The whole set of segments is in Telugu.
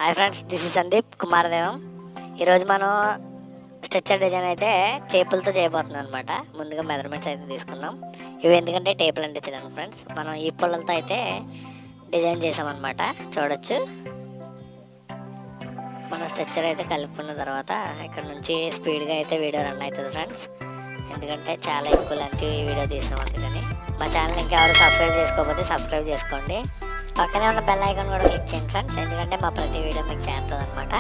hi friends this is Sandeep Kumaradevam ఈరోజు మనం స్ట్రక్చర్ డిజైన్ అయితే టేపులతో చేయబోతున్నాం అనమాట ముందుగా మెజర్మెంట్స్ అయితే తీసుకున్నాం ఇవి ఎందుకంటే టేపులు అంటించడానికి ఫ్రెండ్స్ మనం ఈ పుల్లలతో అయితే డిజైన్ చేసామన్నమాట చూడొచ్చు మన స్ట్రక్చర్ అయితే కలుపుకున్న తర్వాత ఇక్కడ నుంచి స్పీడ్గా అయితే వీడియో రన్ అవుతుంది ఫ్రెండ్స్ ఎందుకంటే చాలా ఎక్కువ లెంత్ వీడియో తీసాం అందుకని మా ఛానల్ ఇంకా ఎవరు సబ్స్క్రైబ్ చేసుకోకపోతే సబ్స్క్రైబ్ చేసుకోండి పక్కనే ఉన్న బెల్ ఐకాన్ కూడా క్లిక్ చేయండి ఫ్రెండ్స్ ఎందుకంటే మా ప్రతి వీడియో మీకు చేరుతుంది అనమాట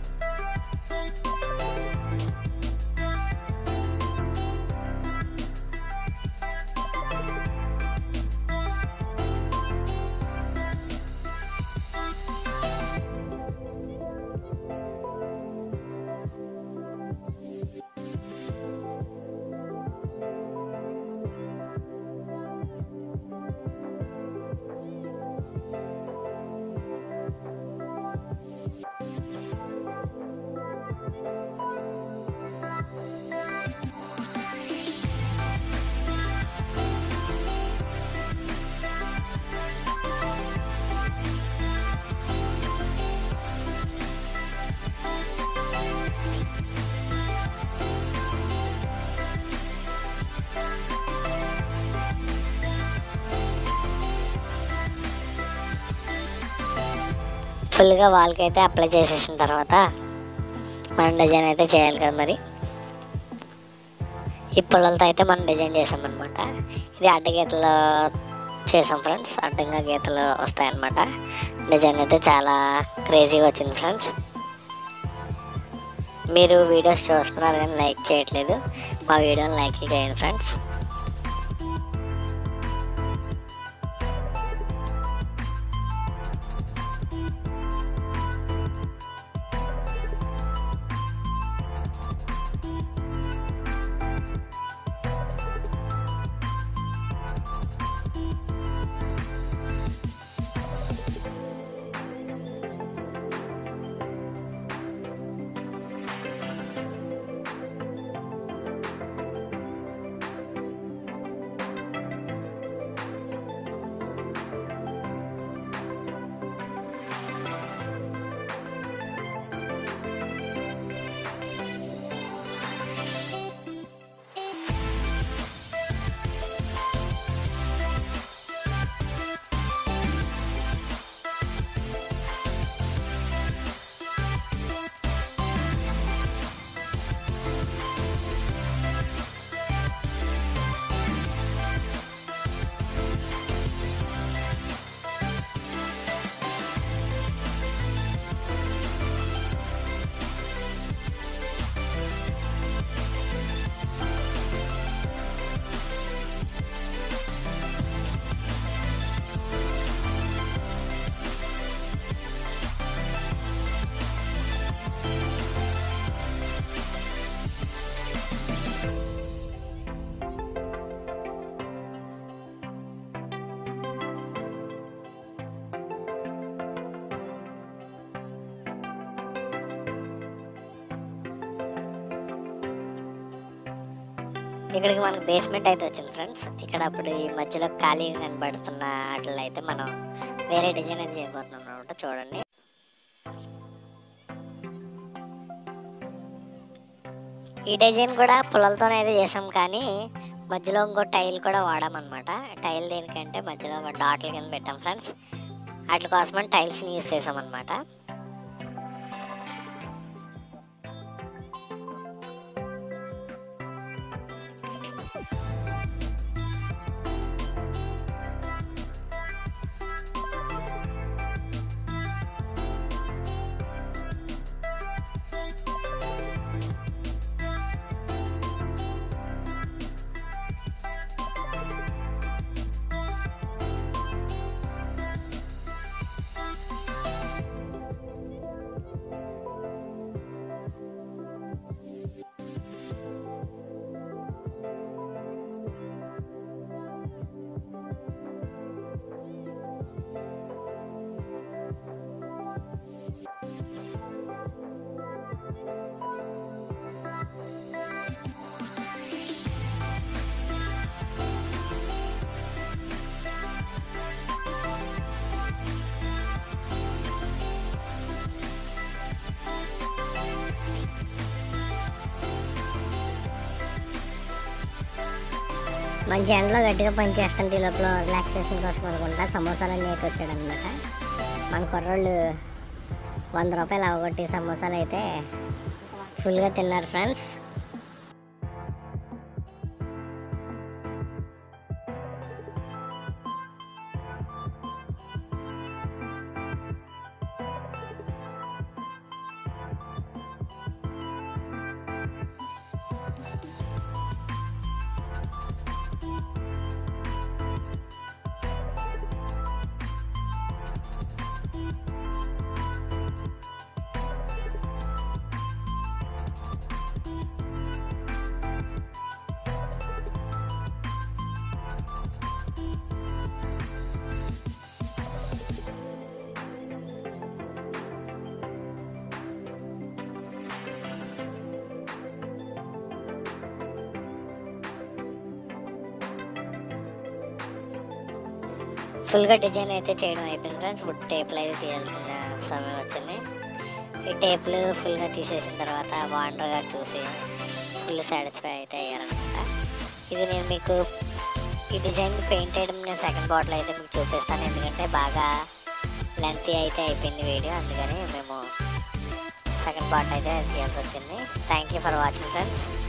ఫుల్గా వాల్కి అయితే అప్లై చేసేసిన తర్వాత మనం డిజైన్ అయితే చేయాలి కదా మరి ఈ పుల్లలతో అయితే మనం డిజైన్ చేసామన్నమాట ఇది అడ్డ గీతలు చేసాం ఫ్రెండ్స్ అడ్డంగా గీతలు వస్తాయన్నమాట డిజైన్ అయితే చాలా క్రేజీగా వచ్చింది ఫ్రెండ్స్ మీరు వీడియోస్ చూస్తున్నారు కానీ లైక్ చేయట్లేదు మా వీడియోని లైక్ చేయండి ఫ్రెండ్స్ ఇక్కడికి మనకు బేస్మెంట్ అయితే వచ్చింది ఫ్రెండ్స్ ఇక్కడ అప్పుడు ఈ మధ్యలో ఖాళీగా కనబడుతున్న వాటిలో అయితే మనం వేరే డిజైన్ అయితే చేయబోతున్నాం అనమాట చూడండి ఈ డిజైన్ కూడా పుల్లలతోనే అయితే చేసాం కానీ మధ్యలో ఇంకో టైల్ కూడా వాడామన్నమాట టైల్ దేనికంటే మధ్యలో ఒక డాట్ల కింద పెట్టాం ఫ్రెండ్స్ వాటి కోసమని టైల్స్ని యూస్ చేసామన్నమాట మంచి ఎండలో గట్టిగా పనిచేస్తుంటే ఈ లోపల రిలాక్సేషన్ కోసం అనుకుంటా సమోసాలన్నీ అయితే వచ్చాడు అనమాట మన కుర్రోళ్ళు వంద రూపాయలు అవగొట్టి సమోసాలు అయితే ఫుల్గా తిన్నారు ఫ్రెండ్స్ ఫుల్గా డిజైన్ అయితే చేయడం అయిపోయింది ఫ్రెండ్స్ ఇప్పుడు టేపులు అయితే తీయాల్సిన సమయం వచ్చింది ఈ టేపులు ఫుల్గా తీసేసిన తర్వాత వాండర్ గారు చూసి ఫుల్ సాటిస్ఫై అయితే అయ్యారనమాట ఇది నేను మీకు ఈ డిజైన్ పెయింట్ చేయడం నేను సెకండ్ బాటిల్ అయితే మీకు చూపిస్తాను ఎందుకంటే బాగా లెంతీ అయితే అయిపోయింది వీడియో అందుకని మేము సెకండ్ బాటిల్ అయితే తీయాల్సి వచ్చింది thank you for watching friends